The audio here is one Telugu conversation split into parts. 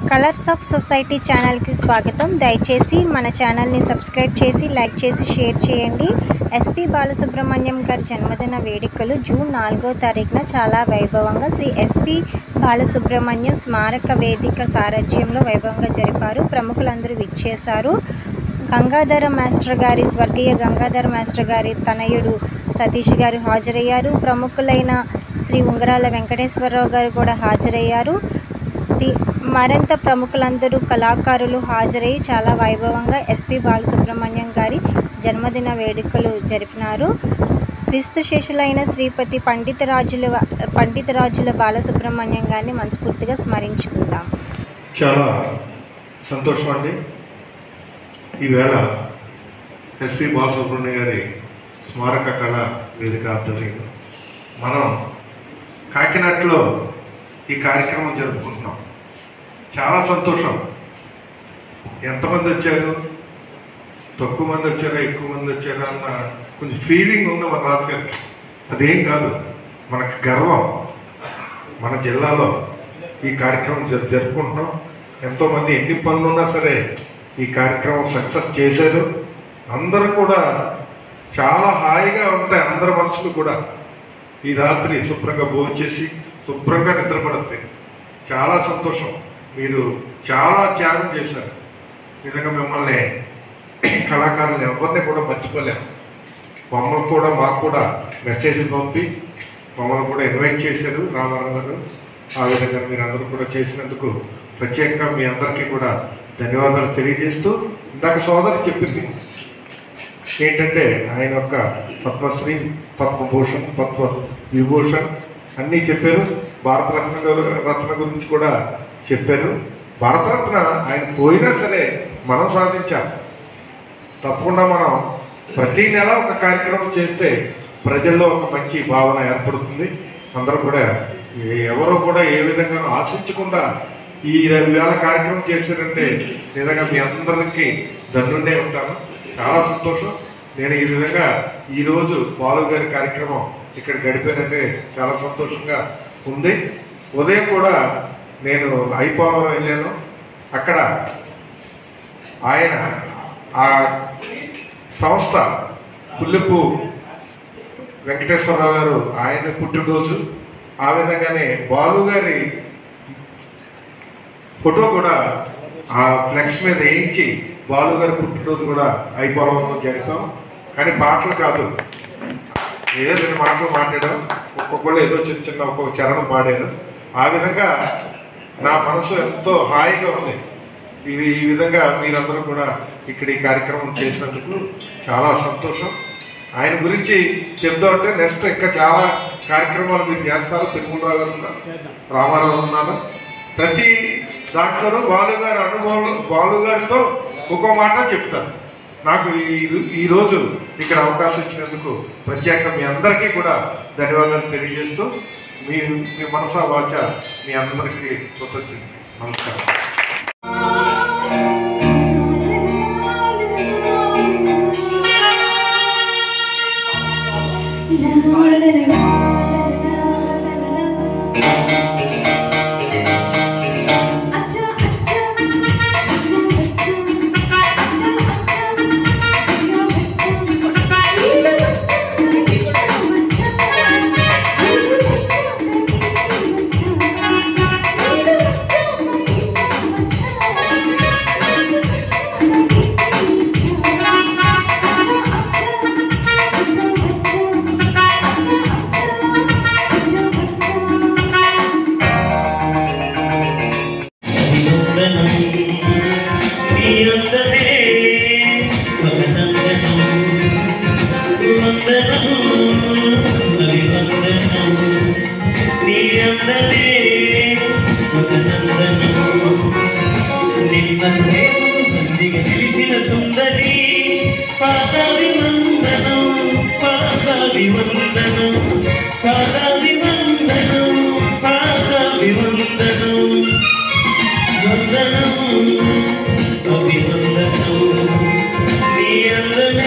కలర్స్ ఆఫ్ సొసైటీ ఛానల్కి స్వాగతం దయచేసి మన ఛానల్ని సబ్స్క్రైబ్ చేసి లైక్ చేసి షేర్ చేయండి ఎస్పి బాలసుబ్రహ్మణ్యం గారి జన్మదిన వేడుకలు జూన్ నాలుగో తారీఖున చాలా వైభవంగా శ్రీ ఎస్పి బాలసుబ్రహ్మణ్యం స్మారక వేదిక సారథ్యంలో వైభవంగా జరిపారు ప్రముఖులందరూ విచ్చేశారు గంగాధర మాస్టర్ గారి స్వర్గీయ గంగాధర మాస్టర్ గారి తనయుడు సతీష్ గారు హాజరయ్యారు ప్రముఖులైన శ్రీ ఉంగరాల వెంకటేశ్వరరావు గారు కూడా హాజరయ్యారు ది- మరింత ప్రముఖులందరూ కళాకారులు హాజరై చాలా వైభవంగా ఎస్పి బాలసుబ్రహ్మణ్యం గారి జన్మదిన వేడుకలు జరిపినారు క్రీస్తు శేషులైన శ్రీపతి పండితరాజుల పండితరాజుల బాలసుబ్రహ్మణ్యం గారిని మనస్ఫూర్తిగా స్మరించుకుందాం చాలా సంతోషం అండి ఈవేళ ఎస్పి బాలసుబ్రహ్మణ్య గారి స్మారక కళ వేదిక ఆధ్వర్యంలో మనం కాకినాడలో ఈ కార్యక్రమం జరుపుకుంటున్నాం చాలా సంతోషం ఎంతమంది వచ్చారు తక్కువ మంది వచ్చారా ఎక్కువ మంది వచ్చారా అన్న కొంచెం ఫీలింగ్ ఉంది మన రాజుగారికి అదేం కాదు మనకు గర్వం మన జిల్లాలో ఈ కార్యక్రమం జ- జరుపుకుంటున్నాం ఎంతోమంది ఎన్ని పనులు ఉన్నా సరే ఈ కార్యక్రమం సక్సెస్ చేశారు అందరూ కూడా చాలా హాయిగా ఉంటాయి అందరి మనసులు కూడా ఈ రాత్రి శుభ్రంగా భోంచేసి శుభ్రంగా నిద్రపడతాయి చాలా సంతోషం మీరు చాలా త్యాగం చేశారు నిజంగా మిమ్మల్ని కళాకారులు ఎవరిని కూడా మర్చిపోలేము మమ్మల్ని కూడా మాకు కూడా మెసేజ్ పంపి మమ్మల్ని కూడా ఇన్వైట్ చేశారు రామారావు గారు ఆ విధంగా మీరు అందరూ కూడా చేసినందుకు ప్రత్యేకంగా మీ అందరికీ కూడా ధన్యవాదాలు తెలియజేస్తూ ఇందాక సోదరు చెప్పింది ఏంటంటే ఆయన యొక్క పద్మశ్రీ పద్మభూషణ్ పద్మ విభూషణ్ అన్నీ చెప్పారు భారతరత్న గారు- రత్న గురించి కూడా చెప్పారు భారతరత్న ఆయన పోయినా సరే మనం సాధించాం తప్పకుండా మనం ప్రతి నెల ఒక కార్యక్రమం చేస్తే ప్రజల్లో ఒక మంచి భావన ఏర్పడుతుంది అందరూ కూడా ఏ- ఎవరో కూడా ఏ విధంగా ఆశించకుండా ఈ వేళ కార్యక్రమం చేశారంటే నిజంగా మీ అందరికీ ధన్యుండే ఉంటాను చాలా సంతోషం నేను ఈ విధంగా ఈరోజు బాలు గారి కార్యక్రమం ఇక్కడ గడిపానంటే చాలా సంతోషంగా ఉంది ఉదయం కూడా నేను ఐపోలవరం వెళ్ళాను అక్కడ ఆయన ఆ సంస్థ పుల్లెప్పు వెంకటేశ్వరరావు గారు ఆయన పుట్టినరోజు ఆ విధంగానే బాలు గారి ఫోటో కూడా ఆ ఫ్లెక్స్ మీద వేయించి బాలు గారి పుట్టినరోజు కూడా ఐపోలంలో జరిపాం కానీ పాటలు కాదు ఏదో రెండు మాటలు మాట్లాడాం ఒక్కొక్కళ్ళు ఏదో చిన్న చిన్న ఒక్కొక్క చరణం పాడారు ఆ విధంగా నా మనసు ఎంతో హాయిగా ఉంది ఇది ఈ విధంగా మీరందరూ కూడా ఇక్కడ ఈ కార్యక్రమం చేసినందుకు చాలా సంతోషం ఆయన గురించి చెప్దామంటే నెక్స్ట్ ఇంకా చాలా కార్యక్రమాలు మీరు చేస్తారు తిరుమలరావు గారు ఉన్నారు రామారావు ఉన్నారు ప్రతి దాంట్లోనూ బాలు గారి అనుభవం బాలు గారితో ఒక్కో మాట చెప్తాను నాకు ఈ ఈ రోజు ఇక్కడ అవకాశం ఇచ్చినందుకు ప్రత్యేకంగా మీ అందరికీ కూడా ధన్యవాదాలు తెలియజేస్తూ మీ మీ మనసా వాచ మీ అందరికీ కృతజ్ఞత నమస్కారం అభివందనం మీ అందరే భగనందనం వందనం అభివందనం మీ అందరే భగనందనం నిన్న ప్రేమకు సంధిగా తెలిసిన సుందరి పాదావి వందనం పాదావి వందనం పాదావి వందనం పాదావి వందనం వందనం అభివందనం నీ అందమే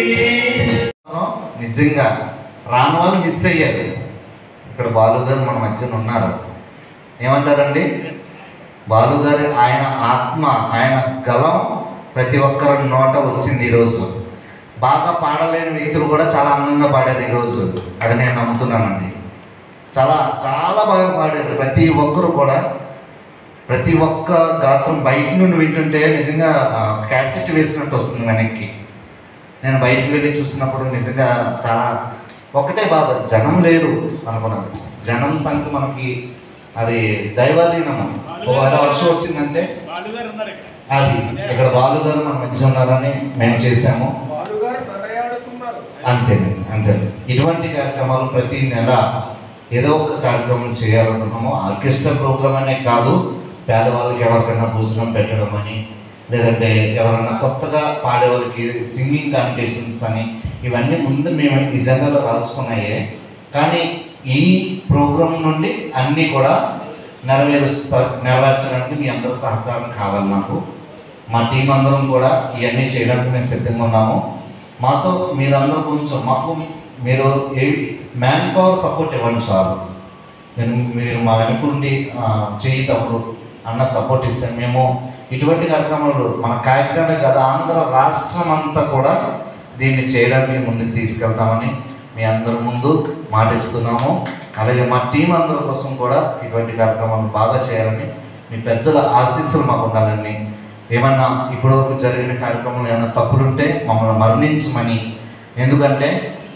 నిజంగా రాని వాళ్ళు మిస్ అయ్యారు ఇక్కడ బాలు గారు మన మధ్యన ఉన్నారు ఏమంటారండి బాలు గారి ఆయన ఆత్మ ఆయన గలం ప్రతి ఒక్కరి నోట వచ్చింది ఈరోజు బాగా పాడలేని వ్యక్తులు కూడా చాలా అందంగా పాడారు ఈరోజు అది నేను నమ్ముతున్నానండి చాలా చాలా బాగా పాడారు ప్రతి ఒక్కరు కూడా ప్రతి ఒక్క గాత్రం బయట నుండి వింటుంటే నిజంగా ఆ, క్యాసెట్ వేసినట్టు వస్తుంది వెనక్కి నేను బయటికి వెళ్ళి చూసినప్పుడు నిజంగా చాలా ఒకటే బాధ జనం లేరు అనుకున్నది జనం సంఖ్య మనకి అది దైవాధీనము ఒకవేళ వర్షం వచ్చిందంటే బాలుగారు ఉన్నారు ఇక్కడ అది ఇక్కడ బాలు గారు మన మధ్య ఉన్నారని మేము చేశాము బాలుగారు ప్రణయాడుతున్నారు అంతే అంతే ఇటువంటి కార్యక్రమాలు ప్రతి నెల ఏదో ఒక కార్యక్రమం చేయాలనుకున్నాము ఆర్కెస్ట్రా ప్రోగ్రామ్ అనే కాదు పేదవాళ్ళకి ఎవరికైనా భోజనం పెట్టడం అని లేదంటే ఎవరైనా కొత్తగా పాడే వాళ్ళకి సింగింగ్ కాంపిటీషన్స్ అని ఇవన్నీ ముందు మేము ఈ జనరల్ రాసుకున్నాయే కానీ ఈ ప్రోగ్రామ్ నుండి అన్నీ కూడా నెరవేరుస్తా నెరవేర్చడానికి మీ అందరి సహకారం కావాలి నాకు మా టీం అందరం కూడా ఇవన్నీ చేయడానికి మేము సిద్ధంగా ఉన్నాము మాతో మీరందరూ కొంచెం మాకు మీరు ఏ మ్యాన్ పవర్ సపోర్ట్ ఇవ్వండి చాలు మీరు మీరు మా వెనుకుండి ఆ, చేయి తప్పుడు అన్న సపోర్ట్ ఇస్తే మేము ఇటువంటి కార్యక్రమాలు మన కాకినాడ కదా ఆంధ్ర రాష్ట్రం అంతా కూడా దీన్ని చేయడానికి ముందుకు తీసుకెళ్తామని మీ అందరి ముందు మాటిస్తున్నాము అలాగే మా టీం అందరి కోసం కూడా ఇటువంటి కార్యక్రమాలు బాగా చేయాలని మీ పెద్దల ఆశీస్సులు మాకు ఉండాలని ఏమన్నా ఇప్పటివరకు జరిగిన కార్యక్రమంలో ఏమైనా తప్పులుంటే మమ్మల్ని మరణించమని ఎందుకంటే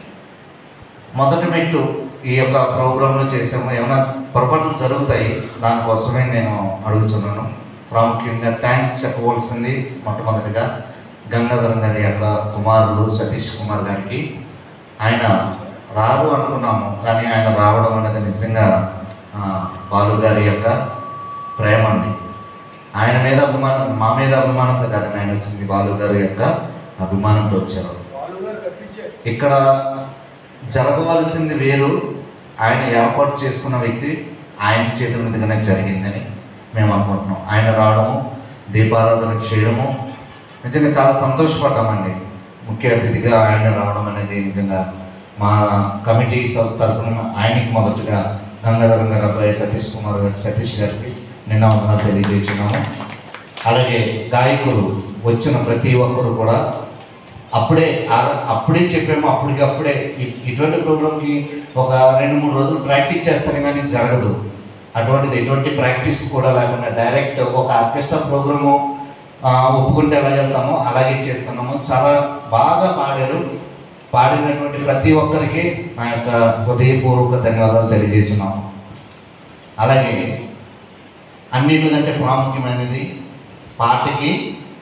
మొదటి మెట్టు ఈ యొక్క ప్రోగ్రాంలో చేసాము ఏమైనా పొరపాట్లు జరుగుతాయి దానికోసమే నేను అడుగుతున్నాను ప్రాముఖ్యంగా థ్యాంక్స్ చెప్పవలసింది మొట్టమొదటిగా గంగాధరం గారి యొక్క కుమారులు సతీష్ కుమార్ గారికి ఆయన రారు అనుకున్నాము కానీ ఆయన రావడం అనేది నిజంగా ఆ, బాలు గారి యొక్క ప్రేమ అండి ఆయన మీద అభిమానం మా మీద అభిమానంతో కాదు ఆయన వచ్చింది బాలు గారి యొక్క అభిమానంతో వచ్చారు బాలుగారు కట్టించారు ఇక్కడ జరగవలసింది వేరు ఆయన ఏర్పాటు చేసుకున్న వ్యక్తి ఆయన చేతుల మీదుగానే జరిగిందని మేము అనుకుంటున్నాం ఆయన రావడము దీపారాధన చేయడము నిజంగా చాలా సంతోషపడ్డామండి ముఖ్య అతిథిగా ఆయన రావడం అనేది నిజంగా మా కమిటీ సభ తరఫున ఆయనకి మొదటగా గంగాధరం గారు అబ్బాయి సతీష్ కుమార్ గారు సతీష్ గారికి నిన్న వందనాలు తెలియజేస్తున్నాము అలాగే గాయకులు వచ్చిన ప్రతి ఒక్కరు కూడా అప్పుడే ఆ- అప్పుడే చెప్పాము అప్పటికప్పుడే ఇ- ఇటువంటి ప్రోగ్రామ్కి ఒక రెండు మూడు రోజులు ప్రాక్టీస్ చేస్తాను కానీ జరగదు అటువంటిది ఎటువంటి ప్రాక్టీస్ కూడా లేకుండా డైరెక్ట్ ఒక ఆర్కెస్ట్రా ప్రోగ్రాము ఆ, ఒప్పుకుంటే ఎలా వెళ్తామో అలాగే చేసుకున్నాము చాలా బాగా పాడారు పాడినటువంటి ప్రతి ఒక్కరికి నా యొక్క హృదయపూర్వక ధన్యవాదాలు తెలియజేస్తున్నాము అలాగే అన్నిటికంటే ప్రాముఖ్యమైనది పాటకి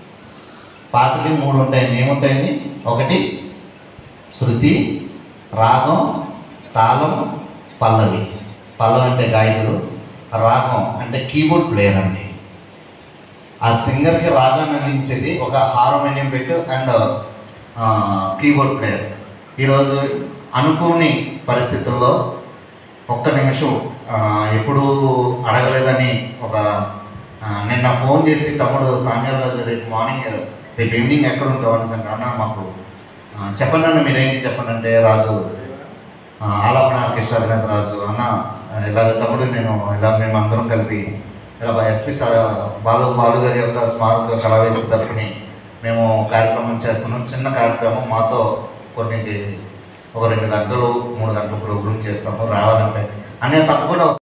పాటకి మూడు ఉంటాయండి ఏముంటాయండి ఒకటి శృతి రాగం తాళం పల్లవి పల్లవి అంటే గాయకుడు రాగం అంటే కీబోర్డ్ ప్లేయర్ అండి ఆ సింగర్కి రాగాన్ని అందించేది ఒక హార్మోనియం పెట్టు అండ్ కీబోర్డ్ ప్లేయర్ ఈరోజు అనుకోని పరిస్థితుల్లో ఒక్క నిమిషం ఆ, ఎప్పుడూ అడగలేదని ఒక ఆ, నిన్న ఫోన్ చేసి తమ్ముడు సామ్యాల రోజు రేపు మార్నింగ్ రేపు ఈవినింగ్ ఎక్కడ ఉంటావు అనేసి అంటే, అన్న మాకు ఆ, చెప్పండి అన్న మీరేంటి చెప్పండి అంటే రాజు ఆ, ఆలాపన ఆర్కెస్ట్రా అధినేత రాజు అన్న ఇలాగ తమ్ముడు నేను ఇలా మేము అందరం కలిపి ఇలా ఎస్పి సార్ బాలు బాలు గారి యొక్క స్మారక కళావేదిక తరపుని మేము కార్యక్రమం చేస్తున్నాం చిన్న కార్యక్రమం మాతో కొన్ని ఒక రెండు గంటలు మూడు గంటలు ప్రోగ్రామ్ చేస్తాము రావాలంటే అనే తప్పకుండా